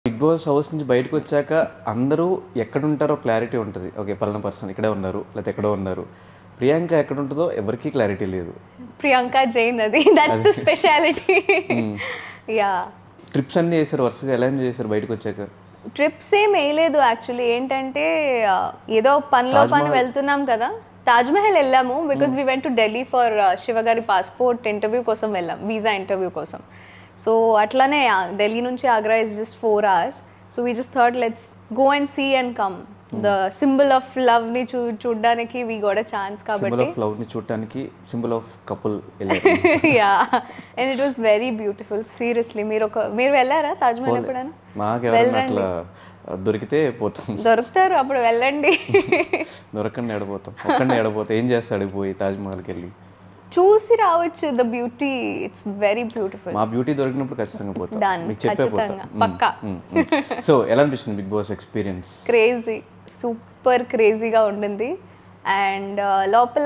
Big boss house నుంచి బయటకు వచ్చాక అందరూ ఎక్కడ ఉంటారో క్లారిటీ ఉంటుంది ఓకే పలానా పర్సన్ ఇక్కడే ఉన్నారు లేకపోతే ఎక్కడో ఉన్నారు ప్రియాంక ఎక్కడ ఉంటుందో ఎవరికీ క్లారిటీ లేదు ప్రియాంక జైన్ అది that's the speciality yeah trips అన్నీ చేశారు వరుసగా ఎలా ఎంజాయ్ చేశారు బయటకు వచ్చాక ట్రిప్స్ ఏం వేయలేదు యాక్చువల్లీ ఏంటంటే ఆ, ఏదో పనిలో పని వెళ్తున్నాం కదా తాజ్మహల్ వెళ్ళాము because we went to Delhi for శివగారి పాస్పోర్ట్ ఇంటర్వ్యూ కోసం వెళ్ళాం వీసా ఇంటర్వ్యూ కోసం సో అట్లానే ఆ, ఢిల్లీ నుంచి Agra is just four hours so we just థర్డ్ let's go and see and come the symbol of love ని చూ చూడడానికి వీ గోడ ఛాన్స్ సింబల్ కాబట్టి ఆఫ్ లవ్ ని చూడటానికి సింబల్ ఆఫ్ కపుల్ వెళ్ళారు yeah and it was very beautiful seriously మీరు ఒక మీరు వెళ్ళారా తాజ్మహల్ ఎప్పుడైనా మాకు ఎవరైనా అట్లా దొరికితే పోతాం దొరుకుతారు అప్పుడు వెళ్ళండి దొరకండి ఎడపోతాం ఒక్కడిని ఎడపోతే ఏం చేస్తాడు పోయి తాజ్మహల్కి వెళ్ళి చూసి రావచ్చు the beauty it's very beautiful మా బ్యూటీ దొరికినప్పుడు ఖచ్చితంగా పోతాం Done. మీకు చెప్పే పోతాం ఖచ్చితంగా. పక్కా. సో ఎలా అనిపిస్తుంది Bigg Boss experience crazy super క్రేజీగా ఉండింది అండ్ లోపల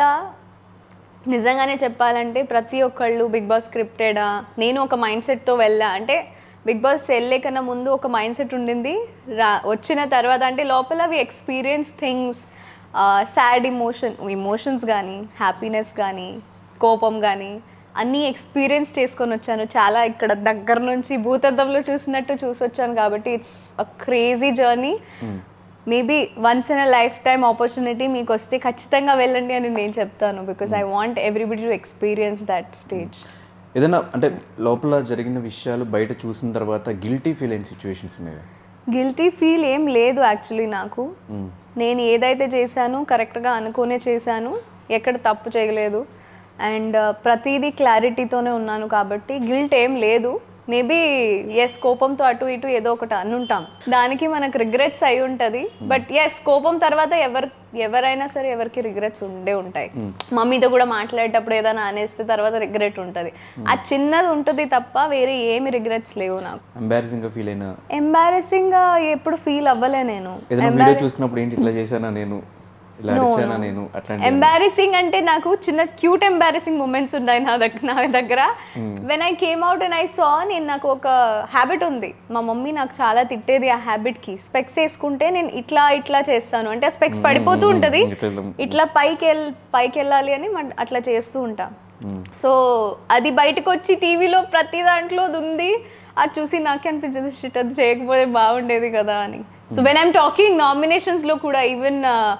నిజంగానే చెప్పాలంటే ప్రతి ఒక్కళ్ళు బిగ్ బాస్ స్క్రిప్టెడా నేను ఒక మైండ్ సెట్తో వెళ్ళా అంటే బిగ్ బాస్ వెళ్ళే కన్నా ముందు ఒక మైండ్ సెట్ ఉండింది రా వచ్చిన తర్వాత అంటే లోపల we experience things sad emotion emotions కానీ హ్యాపీనెస్ కానీ కోపం కానీ అన్నీ ఎక్స్పీరియన్స్ చేసుకొని వచ్చాను చాలా ఇక్కడ దగ్గర నుంచి భూతద్దంలో చూసినట్టు చూసి వచ్చాను కాబట్టి it's a crazy journey maybe once in a life time opportunity మీకు వస్తే ఖచ్చితంగా వెళ్ళండి అని నేను చెప్తాను because I want everybody to experience that stage ఏదైనా అంటే లోపల జరిగిన విషయాలు బయట చూసిన తర్వాత గిల్టీ ఫీల్ అయిన సిచ్యువేషన్స్ ఉన్నాయి గిల్టీ ఫీల్ ఏం లేదు యాక్చువల్లీ నాకు నేను ఏదైతే చేశాను కరెక్ట్గా అనుకునే చేశాను ఎక్కడ తప్పు చేయలేదు అండ్ ప్రతిదీ క్లారిటీతోనే ఉన్నాను కాబట్టి గిల్ట్ ఏం లేదు మేబీ ఎస్ కోపంతో అటు ఇటు ఏదో ఒకటి అనుంటాం దానికి మనకు రిగ్రెట్స్ అయి ఉంటుంది బట్ ఎస్ కోపం తర్వాత ఎవరు ఎవరైనా సరే ఎవరికి రిగ్రెట్స్ ఉండే ఉంటాయి మమ్మీతో కూడా మాట్లాడేటప్పుడు ఏదైనా అనేస్తే తర్వాత రిగ్రెట్ ఉంటుంది ఆ చిన్నది ఉంటుంది తప్ప వేరే ఏమి రిగ్రెట్స్ లేవు నాకు ఎంబారసింగ్ గా ఫీల్ అయిన ఎంబారెసింగ్ గా ఎప్పుడు ఫీల్ అవ్వలే నేను ఏదైనా వీడియో చూసుకున్నప్పుడు ఏంటి ఇట్లా చేశానా నేను ఇలా అరిచానా నేను అట్లాంటి ఎంబారెసింగ్ అంటే నాకు చిన్న క్యూట్ ఎంబారెసింగ్ మూమెంట్స్ ఉన్నాయి నా దగ్గర నా దగ్గర when I came out and I saw నేను నాకు ఒక హ్యాబిట్ ఉంది మా మమ్మీ నాకు చాలా తిట్టేది ఆ హ్యాబిట్ కి స్పెక్స్ వేసుకుంటే నేను ఇట్లా ఇట్లా చేస్తాను అంటే ఆ స్పెక్స్ పడిపోతూ ఉంటది ఇట్లా ఇలా- ఇట్లా పైకి వెళ్ పైకి వెళ్ళాలి అని మ- అట్లా చేస్తూ ఉంటా సో అది బయటకు వచ్చి టీవీలో ప్రతి దాంట్లో అది ఉంది అది చూసి నాకే అనిపించింది షిట్ అది చేయకపోతే బాగుండేది కదా అని సో వెన్ ఐమ్ టాకింగ్ నామినేషన్స్లో కూడా ఈవెన్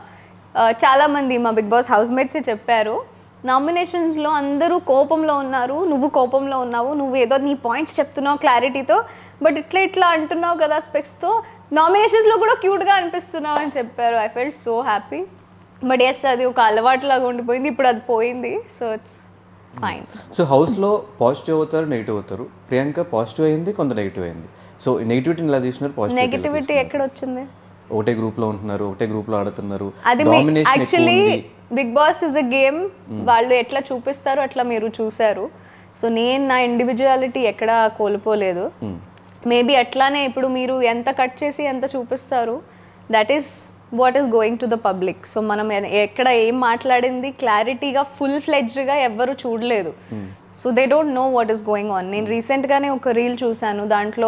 చాలా మంది మా బిగ్ బాస్ హౌస్ మేట్సే చెప్పారు నామినేషన్స్లో అందరూ కోపంలో ఉన్నారు నువ్వు కోపంలో ఉన్నావు నువ్వు ఏదో నీ పాయింట్స్ చెప్తున్నావు క్లారిటీతో బట్ ఇట్లా ఇట్లా అంటున్నావు కదా స్పెక్స్తో నామినేషన్స్లో కూడా క్యూట్గా అనిపిస్తున్నావు అని చెప్పారు I felt so happy but as అది ఒక అలవాటులాగా ఉండిపోయింది ఇప్పుడు అది పోయింది so it's fine so house లో పాజిటివ్ అవుతారు నెగిటివ్ అవుతారు ప్రియాంక పాజిటివ్ అయింది కొంత నెగిటివ్ అయింది సో నెగిటివిటీని ఎలా తీసుకున్నారు పాజిటివ్ నెగిటివిటీ ఎక్కడ వచ్చింది ఒకటే గ్రూప్ లో ఉంటున్నారు ఒకటే గ్రూప్ లో ఆడుతున్నారు అది డామినేషన్ ఎక్కువ యాక్చువల్లీ ఉంది Bigg Boss is a game వాళ్ళు ఎట్లా చూపిస్తారో అట్లా మీరు చూసారు సో నేను నా ఇండివిజువాలిటీ ఎక్కడ కోల్పోలేదు మేబీ అట్లానే ఇప్పుడు మీరు ఎంత కట్ చేసి ఎంత చూపిస్తారు that is what is going to the public so మనం ఎ- ఎక్కడ ఏం మాట్లాడింది క్లారిటీగా ఫుల్ ఫ్లెడ్జ్గా ఎవ్వరు చూడలేదు so they don't know what is going on నేను రీసెంట్గానే ఒక రీల్ చూశాను దాంట్లో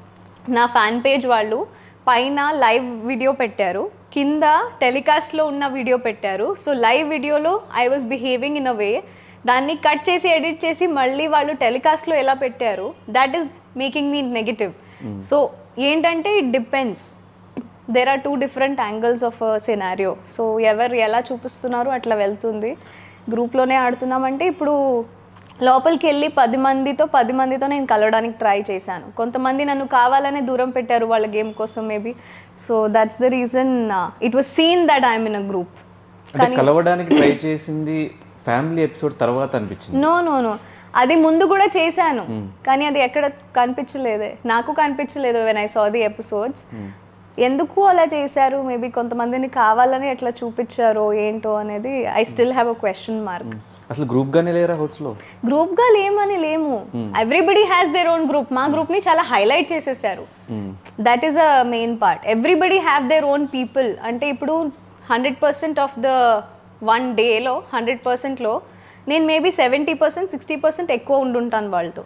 నా ఫ్యాన్ పేజ్ వాళ్ళు పైన లైవ్ వీడియో పెట్టారు కింద టెలికాస్ట్లో ఉన్న వీడియో పెట్టారు సో లైవ్ వీడియోలో I was behaving in a way దాన్ని కట్ చేసి ఎడిట్ చేసి మళ్ళీ వాళ్ళు టెలికాస్ట్లో ఎలా పెట్టారు that is making me negative so ఏంటంటే it depends there are two different angles of scenario so ఎవరు ఎలా చూపిస్తున్నారు అట్లా వెళ్తుంది గ్రూప్లోనే ఆడుతున్నామంటే ఇప్పుడు లోపలికి వెళ్ళి పది మందితో పది మందితో నేను కలవడానికి ట్రై చేశాను కొంతమంది నన్ను కావాలనే దూరం పెట్టారు వాళ్ళ గేమ్ కోసం maybe so that's the reason it was seen that I'm in a group అంటే కలవడానికి ట్రై చేసింది ఫ్యామిలీ ఎపిసోడ్ తర్వాత అనిపించింది నో నో నో అది ముందు కూడా చేశాను కానీ అది ఎక్కడ కనిపించలేదే నాకు కనిపించలేదు when I saw the episodes ఎందుకు అలా చేశారు మేబీ కొంతమందిని కావాలని ఎట్లా చూపించారో ఏంటో అనేది I still have a question mark అసలు గ్రూప్ గానే లేరా హౌస్ లో గ్రూప్ గా లేమని లేము everybody has their own group మా గ్రూప్ ని చాలా హైలైట్ చేసేసారు that is a main part everybody have their own people అంటే ఇప్పుడు hundred percent of the one డేలో హండ్రెడ్ పర్సెంట్లో నేను maybe seventy percent sixty percent ఎక్కువ ఉండుంటాను వాళ్ళతో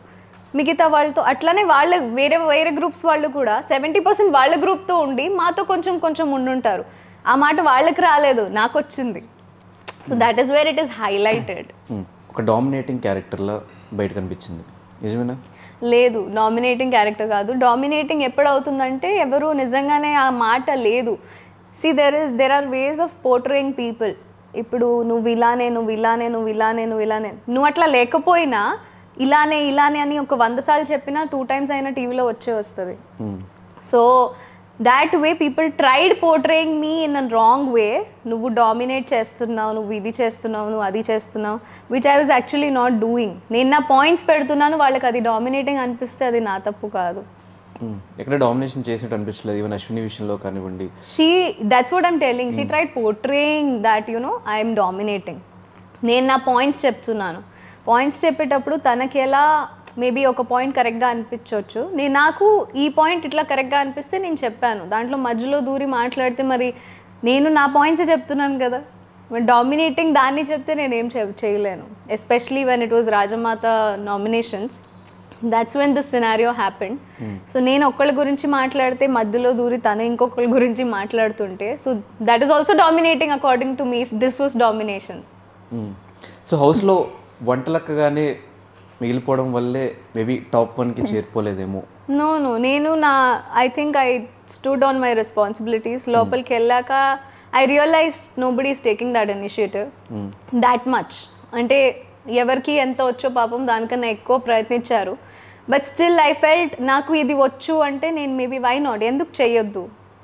మిగతా వాళ్ళతో అట్లానే వాళ్ళ వేరే వేరే గ్రూప్స్ వాళ్ళు కూడా సెవెంటీ పర్సెంట్ వాళ్ళ గ్రూప్తో ఉండి మాతో కొంచెం కొంచెం ఉండుంటారు ఆ మాట వాళ్ళకి రాలేదు నాకు వచ్చింది so that is where it is highlighted hmm. ఒక డామినేటింగ్ క్యారెక్టర్లా బయట కనిపించింది నిజమేనా లేదు డామినేటింగ్ క్యారెక్టర్ కాదు డామినేటింగ్ ఎప్పుడు అవుతుందంటే ఎవరు నిజంగానే ఆ మాట లేదు see there is there are ways of portraying people ఇప్పుడు నువ్వు ఇలానే నువ్వు ఇలానే నువ్వు ఇలానే నువ్వు ఇలానే నువ్వు అట్లా లేకపోయినా ఇలానే ఇలానే అని ఒక వంద సార్లు చెప్పినా టూ టైమ్స్ అయినా టీవీలో వచ్చే వస్తుంది hmm. So that way people tried portraying me in a wrong way నువ్వు డామినేట్ చేస్తున్నావు నువ్వు ఇది చేస్తున్నావు నువ్వు అది చేస్తున్నావు which I was actually not doing నేను నా పాయింట్స్ పెడుతున్నాను వాళ్ళకి అది డామినేటింగ్ అనిపిస్తే అది నా తప్పు కాదు మ్మ్. ఎక్కడ డామినేషన్ చేసినట్టు అనిపించలేదు ఈవెన్ అశ్విని విషయంలో కానివ్వండి she that's what I'm telling she tried portraying that you know I'm dominating నేను నా పాయింట్స్ చెప్తున్నాను పాయింట్స్ చెప్పేటప్పుడు తనకి ఎలా మేబీ ఒక పాయింట్ కరెక్ట్గా అనిపించవచ్చు నేను నాకు ఈ పాయింట్ ఇట్లా కరెక్ట్గా అనిపిస్తే నేను చెప్పాను దాంట్లో మధ్యలో దూరి మాట్లాడితే మరి నేను నా పాయింట్సే చెప్తున్నాను కదా మరి డామినేటింగ్ దాన్ని చెప్తే నేనేం చె చేయలేను especially when it was Rajamata nominations that's when this scenario happened so నేను ఒక్కళ్ళ గురించి మాట్లాడితే మధ్యలో దూరి తను ఇంకొకళ్ళ గురించి మాట్లాడుతుంటే so that is also dominating according to me this was domination hmm. So హౌస్లో వంటలక్కగానే మిగిలిపోవడం వల్లే మేబీ టాప్ వన్కి చేరిపోలేదేమో నో నో నేను నా I think I stood on my responsibilities లోపలికి వెళ్ళాక I realize nobody is taking that initiative that much అంటే ఎవరికి ఎంత వచ్చో పాపం దానికన్నా ఎక్కువ ప్రయత్నించారు బట్ స్టిల్ ఐ ఫెల్ట్ నాకు ఇది వచ్చు అంటే నేను మేబీ వై నాట్ ఎందుకు చేయొద్దు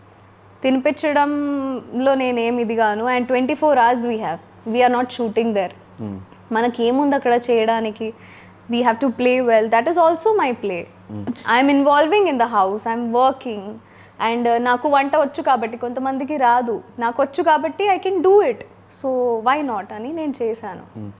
తినిపించడంలో నేనేం ఇది గాను and twenty four hours we have we're not shooting there మనకి ఏముంది అక్కడ చేయడానికి we have to play well that is also my play I'm involving in the house I'm working and నాకు వంట వచ్చు కాబట్టి కొంతమందికి రాదు నాకు వచ్చు కాబట్టి I can do it so why not అని నేను చేశాను మ్మ్.